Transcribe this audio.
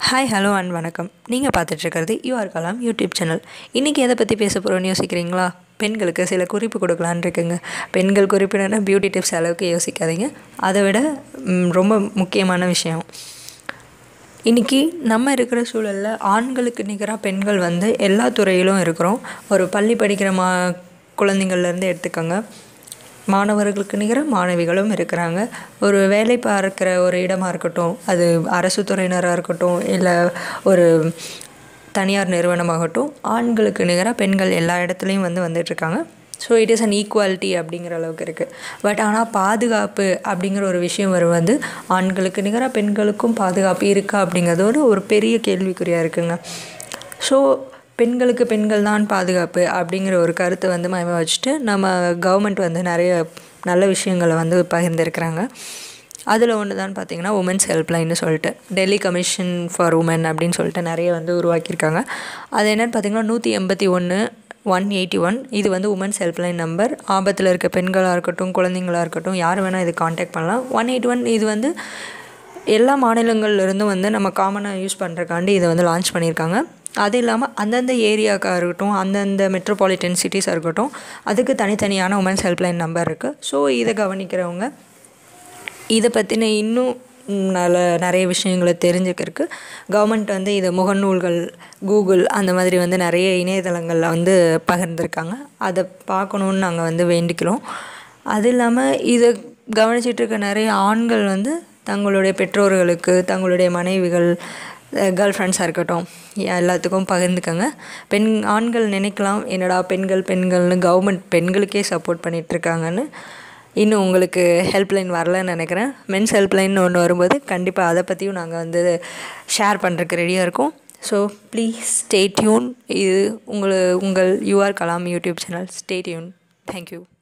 hi hello and வணக்கம் நீங்கள் பார்த்துட்ருக்கிறது யூஆர் கலாம் யூடியூப் சேனல் இன்றைக்கி எதை பற்றி பேச போகிறோன்னு யோசிக்கிறீங்களா பெண்களுக்கு சில குறிப்பு கொடுக்கலான்னு இருக்குங்க பெண்கள் குறிப்பிடனா பியூட்டி டிப்ஸ் அளவுக்கு யோசிக்காதீங்க அதை விட ம், ரொம்ப முக்கியமான விஷயம் இன்றைக்கி நம்ம இருக்கிற சூழலில் ஆண்களுக்கு நிகராக பெண்கள் வந்து எல்லா துறையிலும் இருக்கிறோம் ஒரு பள்ளி படிக்கிற மா குழந்தைங்கள்லேருந்து எடுத்துக்கோங்க மாணவர்களுக்கு நிகராக மாணவிகளும் இருக்கிறாங்க ஒரு வேலை பார்க்குற ஒரு இடமா இருக்கட்டும் அது அரசு துறையினராக இருக்கட்டும் இல்லை ஒரு தனியார் நிறுவனமாகட்டும் ஆண்களுக்கு நிகராக பெண்கள் எல்லா இடத்துலையும் வந்து வந்துட்டுருக்காங்க so it is inequality அப்படிங்கிற அளவுக்கு இருக்குது பட் ஆனால் பாதுகாப்பு அப்படிங்கிற ஒரு விஷயம் வரும் வந்து ஆண்களுக்கு நிகராக பெண்களுக்கும் பாதுகாப்பு இருக்கா அப்படிங்கிறதோட ஒரு பெரிய கேள்விக்குறியாக இருக்குங்க ஸோ பெண்களுக்கு பெண்கள் தான் பாதுகாப்பு அப்படிங்கிற ஒரு கருத்தை வந்து மையமாக வச்சுட்டு நம்ம கவர்மெண்ட் வந்து நிறைய நல்ல விஷயங்களை வந்து பகிர்ந்திருக்கிறாங்க அதில் ஒன்று தான் பார்த்தீங்கன்னா உமன்ஸ் ஹெல்ப்லைன்னு சொல்லிட்டு டெல்லி கமிஷன் ஃபார் உமன் அப்படின்னு சொல்லிட்டு நிறைய வந்து உருவாக்கியிருக்காங்க அது என்னென்னு பார்த்தீங்கன்னா நூற்றி எண்பத்தி ஒன்று ஒன் எயிட்டி ஒன் இது வந்து உமன்ஸ் ஹெல்ப்லைன் நம்பர் ஆபத்தில் இருக்க பெண்களாக இருக்கட்டும் குழந்தைங்களாக இருக்கட்டும் யார் வேணால் இது காண்டாக்ட் பண்ணலாம் ஒன் எயிட் ஒன் இது வந்து எல்லா மாநிலங்கள்ல இருந்தும் வந்து நம்ம காமனாக யூஸ் பண்ணுறக்காண்டி இதை வந்து லான்ச் பண்ணியிருக்காங்க அது இல்லாமல் அந்தந்த ஏரியாக்காக இருக்கட்டும் அந்தந்த மெட்ரோபாலிட்டன் சிட்டிஸாக இருக்கட்டும் அதுக்கு தனித்தனியான உமன்ஸ் ஹெல்ப்லைன் நம்பர் இருக்குது ஸோ இதை கவனிக்கிறவங்க இதை பற்றின இன்னும் நல்ல நிறைய விஷயங்களை தெரிஞ்சுக்கிறதுக்கு கவர்மெண்ட் வந்து இதை முகநூல்கள் கூகுள் அந்த மாதிரி வந்து நிறைய இணையதளங்களில் வந்து பகிர்ந்திருக்காங்க அதை பார்க்கணுன்னு நாங்கள் வந்து வேண்டிக்கிறோம் அது இல்லாமல் இதை கவனிச்சிட்டு இருக்க நிறைய ஆண்கள் வந்து தங்களுடைய பெற்றோர்களுக்கு தங்களுடைய மனைவிகள் கேர்ள் ஃப்ரெண்ட்ஸாக இருக்கட்டும் எல்லாத்துக்கும் பகிர்ந்துக்கங்க பெண் ஆண்கள் நினைக்கலாம் என்னடா பெண்கள் பெண்கள்னு கவர்மெண்ட் பெண்களுக்கே சப்போர்ட் பண்ணிகிட்ருக்காங்கன்னு இன்னும் உங்களுக்கு ஹெல்ப்லைன் வரலன்னு நினைக்கிறேன் மென்ஸ் ஹெல்ப்லைன் ஒன்று வரும்போது கண்டிப்பாக அதை பற்றியும் நாங்கள் வந்து ஷேர் பண்ணுறதுக்கு ரெடியாக இருக்கோம் ஸோ ப்ளீஸ் ஸ்டே டியூன் இது உங்கள் உங்கள் UR Kalam YouTube channel stay tune thank you